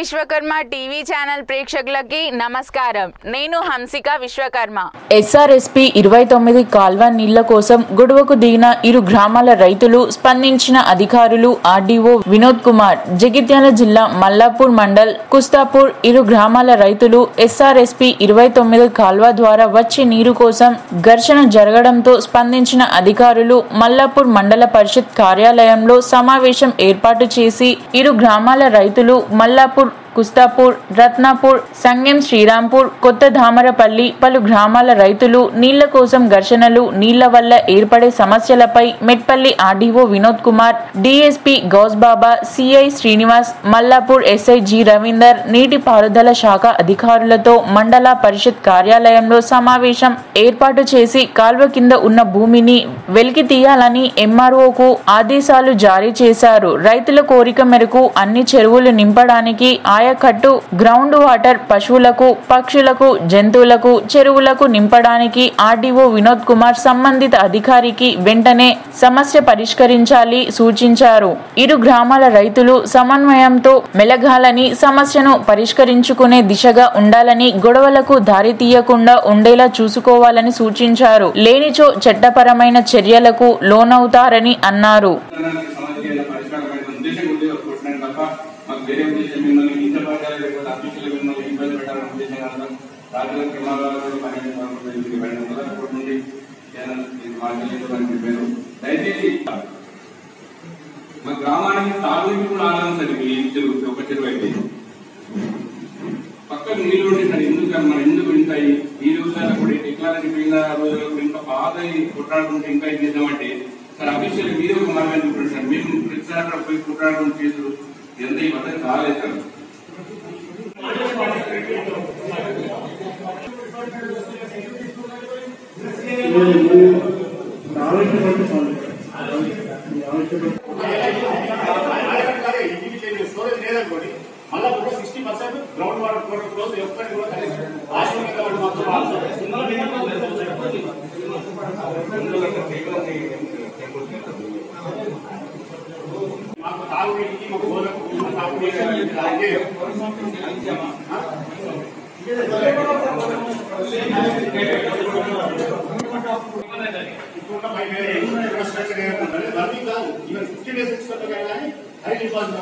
Vishwakarma TV channel ప్రేక్షకులకి నమస్కారం నేను హంసిక విశ్వకర్మ ఎస్ఆర్ఎస్పి ఇరవై తొమ్మిది కాల్వ నీళ్ల కోసం గొడవకు దిగిన ఇరు గ్రామాల రైతులు స్పందించిన అధికారులు ఆర్డీఓ వినోద్ కుమార్ జగిత్యాల జిల్లా మల్లాపూర్ మండల్ కుస్తాపూర్ ఇరు గ్రామాల రైతులు ఎస్ఆర్ఎస్పి ఇరవై తొమ్మిది కాల్వ ద్వారా వచ్చే నీరు కోసం ఘర్షణ జరగడంతో స్పందించిన అధికారులు మల్లాపూర్ మండల పరిషత్ కార్యాలయంలో సమావేశం ఏర్పాటు చేసి ఇరు గ్రామాల రైతులు మల్లాపూర్ కుస్తాపూర్ రత్నాపూర్ సంగెం శ్రీరాంపూర్ కొత్త ధామరపల్లి పలు గ్రామాల రైతులు నీళ్ల కోసం ఘర్షణలు నీళ్ల వల్ల ఏర్పడే సమస్యలపై మెట్పల్లి ఆర్డీఓ వినోద్ కుమార్ డిఎస్పి గౌస్బాబా CI Srinivas Mallapur SI G Ravinder నీటిపారుదల శాఖ అధికారులతో మండల పరిషత్ కార్యాలయంలో సమావేశం ఏర్పాటు చేసి కాల్వ కింద ఉన్న భూమిని వెలికి తీయాలని ఎంఆర్ఓకు ఆదేశాలు జారీ చేశారు రైతుల కోరిక మేరకు అన్ని చెరువులు నింపడానికి ఆయకట్టు గ్రౌండ్ వాటర్ పశువులకు పక్షులకు జంతువులకు చెరువులకు నింపడానికి ఆర్డీఓ వినోద్ కుమార్ సంబంధిత అధికారికి వెంటనే సమస్య పరిష్కరించాలి సూచించారు ఇరు గ్రామాల రైతులు సమన్వయంతో మెలగాలని సమస్యను పరిష్కరించుకునే దిశగా ఉండాలని గొడవలకు దారి తీయకుండా ఉండేలా చూసుకోవాలని సూచించారు లేనిచో చట్టపరమైన చర్యలకు లోనవుతారని అన్నారు తెలంగాణకి సమస్య పరిష్కారమైన ఉద్దేశం ఉంది కొట్టినాను తప్ప మాకు వేరే ఉద్దేశం మిమ్మల్ని కించపరచాలి లేకపోతే అఫీషియల్ మిమ్మల్ని ఇబ్బంది పెట్టాలనే ఉద్దేశం కాదు రాజుల ప్రమాదాలు పన్నెండు వందల కోట్ల నుండి కేంద్రం ఇది మాకు తెలియదు అని చెప్పారు దయచేసి మా గ్రామానికి తాగునీటి కూడా ఆనందం సార్ ఈ చెరువు ఒక చెరువు అయితే పక్కన నీళ్లు ఉంటే సార్ ఎందుకు సార్ మనం ఎందుకు ఇంత ఈ- ఈ రోజులలో కూడా టెక్నాలజీ పోయిన రోజుల్లో కూడా ఇంకా బాగా ఈ కొట్లాడుకుంటే ఇంకా ఇది చేద్దామంటే సార్ అఫీషియల్ మీరే ఒక మార్గం చూడండి సార్ మేము ప్రతిసారి అక్కడ పోయి కొట్లాడుకుంటూ చేసు ఎంత ఈ పద్ధతి కాలేదు సార్ స్టోరేజ్ లేదనుకోండి మళ్ళీ ఒక sixty percent ground water floor close ఎప్పటికి కూడా కలిసి ఆశ్రమం కింద పడి మొత్తం మాకు తాగునీటికి మాకు గోలకు తాగునీటికి తాగే ఇప్పుడు పై వేరే ఇన్ఫ్రాస్ట్రక్చర్ ఏమంటారు రద్దీ కాదు ఈవెన్ ఫిఫ్టీ డేస్ ఎక్స్పెక్ట్ కానీ హై డిపాజిట్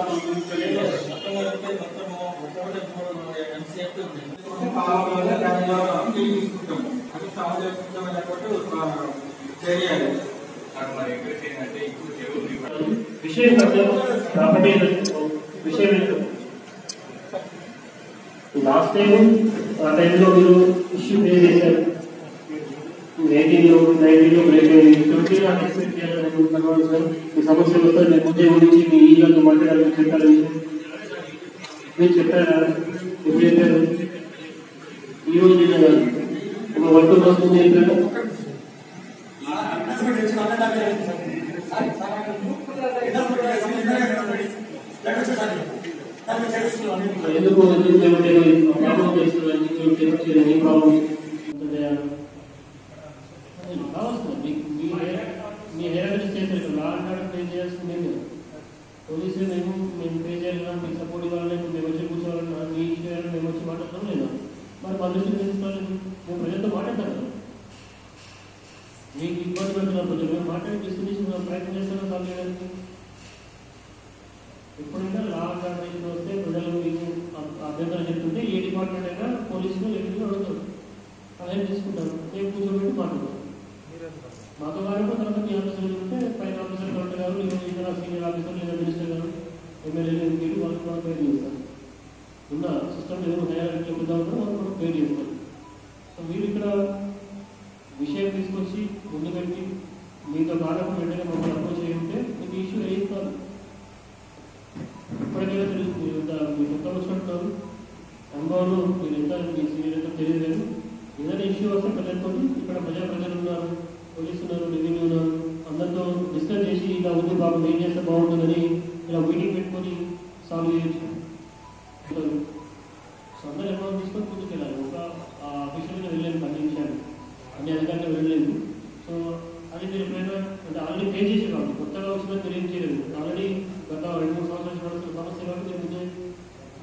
సార్ మరి ఎక్కడ ఏంటంటే ఇప్పుడు చెరువు విషయం కాదు కాబట్టి విషయం ఏంటో లాస్ట్ టైం ఆ టైంలో మీరు ఇష్యూ పే చేశారు ఎయిటీన్లో నైన్టీన్లో బ్రేక్ అయింది ట్వంటీలో ఎక్స్పెక్ట్ చేయాలనుకుంటున్నాను సార్ మీ సమస్యలు వస్తే నేను ముందే గురించి మీ ఈగల్ని మాట్లాడాలని చెప్పారు మీరు చెప్పారా ఎప్పుడు చెప్పారు ఈ రోజు నేను ఒక వన్ టూ మంత్స్ ముందు చెప్పాను ఎందుకు ఎందుకు ఏమంటే ప్రాబ్లం చేస్తున్నారు ఎందుకు ఏ ప్రాబ్లం కావస్తుంది మీ మీ హెరాల్డ్ చేశారు లా అండ్ ఆర్డర్ పే చేయాల్సింది నేను పోలీసులు మేము మేము పే చేయాలన్నా మీకు సపోర్ట్ ఇవ్వాలన్నా ఇప్పుడు మేము వచ్చి కూర్చోవాలన్నా మీ చేయాలని మేము వచ్చి మాట్లాడతాం లేదా మరి మా దృష్టి తెలుసుకోవాలి మేము ప్రజలతో మాట్లాడతాం కదా మీకు ఇబ్బంది పెడుతున్నారు కొంచెం మేము మాట్లాడి డిస్కషన్ ప్రయత్నం చేస్తాం సాల్వ్ చేయడానికి ఎప్పుడైనా లా అండ్ ఆర్డర్ ఇష్యూ వస్తే ప్రజలు మీకు అభ్- అభ్యంతరం చెప్తుంటే ఏ డిపార్ట్మెంట్ అయినా పోలీసులు ఎప్పుడు అడుగుతారు అదే తీసుకుంటారు రేపు కూర్చోబెట్టి మాట్లాడతారు మాతో పాటు తర్వాత మీ ఆఫీసర్లు ఉంటే పైన ఆఫీసర్ కలెక్టర్ గారు లేదా ఇతర సీనియర్ ఆఫీసర్ లేదా మినిస్టర్ గారు ఎమ్మెల్యేలు ఎంపీలు వాళ్ళకి కూడా పేరు చేస్తారు ఉన్న సిస్టమ్ ఏదో హైయర్ చెబుతా ఉందో వాళ్ళు కూడా పేరు చేస్తారు సో మీరు ఇక్కడ విషయం తీసుకొచ్చి ముందు పెట్టి మీతో మాట్లాడి వెంటనే మమ్మల్ని అప్రోచ్ చేయి ఉంటే మీకు ఇష్యూ ఏం కాదు ఇప్పటికైనా తెలుసు మీరు ఎంత మీరు ఎంత వచ్చినట్టున్నారు అనుభవంలో మీరు ఎంత మీ సీనియర్ ఎంత తెలియదు కానీ ఏదైనా ఇష్యూ వస్తే ప్రజలతో ఇక్కడ ప్రజా ప్రజలు ఉన్నారు పోలీసు ఉన్నారు రెవెన్యూ ఉన్నారు అందరితో డిస్కస్ చేసి ఇలా ఉంది బాబు ఏం చేస్తే బాగుంటుందని ఇలా మీటింగ్ పెట్టుకొని సాల్వ్ చేయొచ్చు సో అందరూ అమౌంట్ తీసుకొని ముందుకెళ్ళాలి ఒక ఆఫీషియల్గా వెళ్ళలేదు పది నిమిషాలు అన్ని అధికారులు వెళ్ళలేదు సో అది మీరు ఎప్పుడైనా అంటే ఆల్రెడీ పే చేసి కాబట్టి కొత్తగా వచ్చినా మీరు ఏం చేయలేదు ఆల్రెడీ గత రెండు మూడు సంవత్సరాల నుంచి నడుస్తున్న సమస్య కాబట్టి మీరు ముందే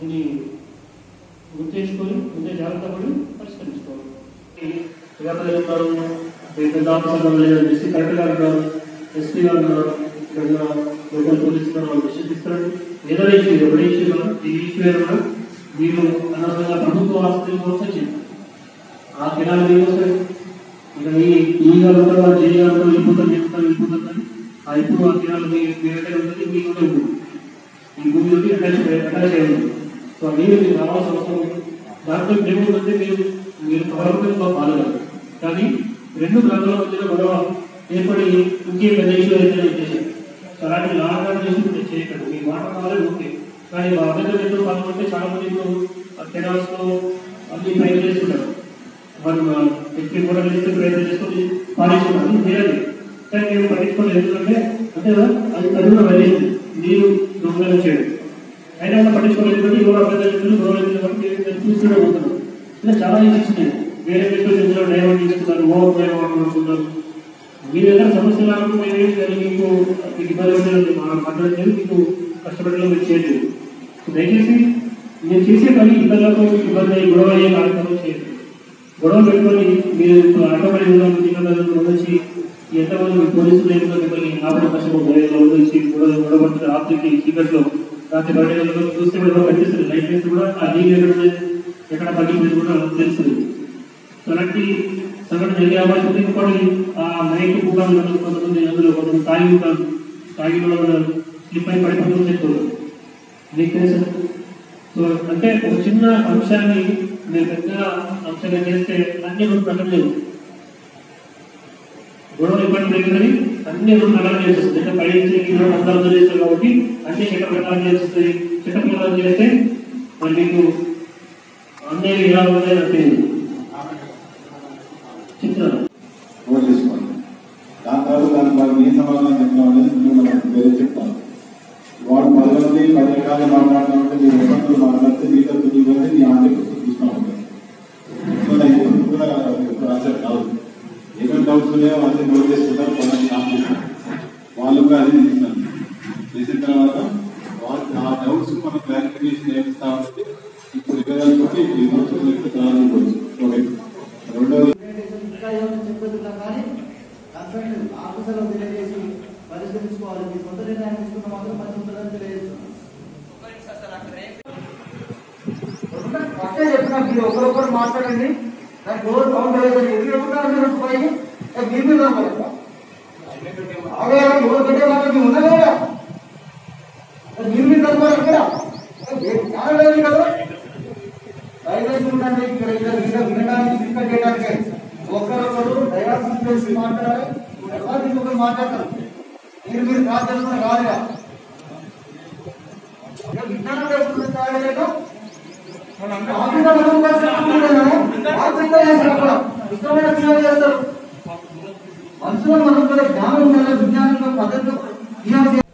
దీన్ని గుర్తించుకొని ముందే జాగ్రత్త పడి పరిష్కరించుకోవాలి ఎవరు ఉన్నారు పెద్ద ఆఫీసర్ డిస్ట్రిక్ట్ కలెక్టర్ గారు ఉన్నారు ఎస్పీ గారు ఉన్నారు ఇక్కడ ఉన్న లోకల్ పోలీస్ ఉన్నారు వాళ్ళు విశ్వసిస్తారు ఏదైనా ఇష్యూ ఎవరి ఇష్యూ ఉన్నా ఈ ఇష్యూ ఏదైనా మీరు అనవసరంగా ప్రభుత్వ ఆస్తులు మోసం ఆ కిరాణా మీరు వస్తాయి ఇక ఈ ఈ గారు ఉంటారు వాళ్ళు జై గారు ఉంటారు వెళ్ళిపోతారు చెప్తారు వెళ్ళిపోతారు కానీ ఆ ఇప్పుడు ఆ కిరాణా మీ మీ దగ్గర ఉంటుంది మీకు కూడా ఉంటుంది ఈ భూమి నుండి అటాచ్ అటాచ్ అయ్యి ఉంది సో మీరు మీరు రావాల్సిన అవసరం ఉంది దాంట్లో ఏముందంటే మీరు మీరు గవర్నమెంట్లో పాల్గొన్నారు కానీ రెండు గ్రంథాల మధ్యన గొడవ ఏర్పడి ఇంకే పెద్ద ఇష్యూ అయితే చేశారు సో అలాంటి లాగా చేసి మీరు చేయకండి మీ మాట కావాలి ఓకే కానీ మా అభ్యర్థులు పాల్గొంటే చాలా మంది ఇప్పుడు కెనాల్స్లో అన్ని ప్రయత్నం చేస్తుంటారు వాళ్ళు ఎక్కి కూడా చేస్తే ప్రయత్నం చేసుకొని పాలిస్తున్నారు అది చేయాలి కానీ మేము పట్టించుకోలేదు ఎందుకంటే అంటే అది చదువులో వెళ్ళింది నీరు దొంగలు చేయడం అయినా కూడా పట్టించుకోలేదు ఎందుకంటే ఎవరు అభ్యర్థులు గౌరవం కాబట్టి మేము చూస్తూనే ఉంటున్నాం ఇలా చాలా ఇష్యూస్ ఉన్నాయి వేరే వ్యక్తులు ఇందులో డైవర్ట్ చేస్తున్నారు ఓవర్ డైవర్ట్ అవుతున్నారు మీ దగ్గర సమస్య రాకుండా మేము ఏం చేయాలి మీకు మీకు ఇబ్బంది ఉంటుంది మా మాట్లాడలేదు మీకు కష్టపడలో మీరు చేయలేదు సో దయచేసి నేను చేసే పని ఇతరులకు ఇబ్బంది అయ్యి గొడవ అయ్యే కార్యక్రమం చేయలేదు గొడవ పెట్టుకొని మీరు అడ్డపడి ఉన్న వచ్చి ఎంతమంది మీ పోలీసులు లేకుండా మిమ్మల్ని ఆపడం కష్టం గొడవలో వచ్చి గొడవ గొడవపడుతున్న రాత్రికి చీకట్లో రాత్రి బయటలో చూస్తే కూడా కనిపిస్తుంది లైట్ వేసి కూడా ఆ నీళ్ళు ఎక్కడ ఉన్నాయి, ఎక్కడ పగిలిపోయింది కూడా తెలుస్తుంది సో అలాంటి సంఘటన జరిగే అవకాశం ఉంది ఇంకోటి ఆ నైట్ కూడా ఉన్నారు కొంతమంది అందులో కొంతమంది తాగి ఉంటారు తాగి కూడా ఉన్నారు స్లిప్ అయి పడిపోతుంది చెప్తారు మీకు తెలుసు సో అంటే ఒక చిన్న అంశాన్ని మీరు పెద్ద అంశంగా చేస్తే అన్ని రెండు ప్రకటన లేదు గొడవ ఇబ్బంది పెరిగిందని అన్ని రెండు ప్రకటన చేస్తుంది అంటే పై నుంచి కింద అందరూ చేస్తారు కాబట్టి అన్ని చట్ట ప్రకారం చేస్తుంది చట్ట ప్రకారం చేస్తే మరి మీకు అన్నీ ఎలా ఉన్నాయని అంటే చెప్తాను నోట్ చేసుకోండి దాని తర్వాత దానికి వాళ్ళు ఏ సమాధానం చెప్తాం అనేది నేను మనకు వేరే చెప్తాను వాడు పది మంది పది రకాలు మాట్లాడుతున్నామంటే మీరు ఒకరు మాట్లాడితే మీతో తొమ్మిది మంది మీ ఆంటీ పుస్తకం చూస్తూ ఉంటారు సో నాకు ఇప్పుడు కూడా ఇప్పుడు ఆన్సర్ కాదు ఏమేమి డౌట్స్ ఉన్నాయో అన్ని నోట్ చేసుకుంటారు కొంతమంది ఆన్ చేస్తారు వాళ్ళు కూడా అది చేసినారు చేసిన తర్వాత వాళ్ళు ఆ డౌట్స్ మనం క్లారిఫికేషన్ ఏమిస్తామంటే ఇప్పుడు ఇవ్వగలిగితే ఇప్పుడు ఇవ్వచ్చు ప్రారంభించవచ్చు ఓకే రెండోది ఇంకా ఏమైనా చెప్పేదిన్నా కానీ కన్సల్ట్ ఆఫీసర్లు తెలియజేసి పరిష్కరించుకోవాలి మీ సొంత నిర్ణయం తీసుకున్న మాత్రం మంచి ఉంటుందని తెలియజేస్తున్నాం ఫస్టే చెప్పిన మీరు ఒకరొకరు మాట్లాడండి దానికి డోర్ కౌంటర్ అయితే ఎదురు ఉంటారు మీరు పోయి ఏ మీరు మీద నమ్మకం. అదే ఎవరు పెట్టే మాట మీరు ఉన్నదే కదా ఏ మీరు మీద నమ్మకం కదా ఏ మీరు జ్ఞానం లేదు కదా దయచేసి ఉండండి ఇక్కడ ఇక్కడ ఇక్కడ వినడానికి ఇక్కడ చేయడానికి ఒకరొకరు డయాలసిస్ చేసి మాట్లాడాలి ఎవరు ఇంకొకరు మాట్లాడతారు మీరు మీరు కాదు తెలుసుకుని కాదుగా ఇక విజ్ఞానం లేకుండా కాదలేక ఆఫీసర్ మనం కలిసి మాట్లాడాము. వాళ్ళు చిత్తం చేస్తారు అక్కడ. ఇష్టమైన విషయాలు చేస్తారు మనుషులు మనం కూడా జ్ఞానం ఉండాలి విజ్ఞానంలో పద్ధతిలో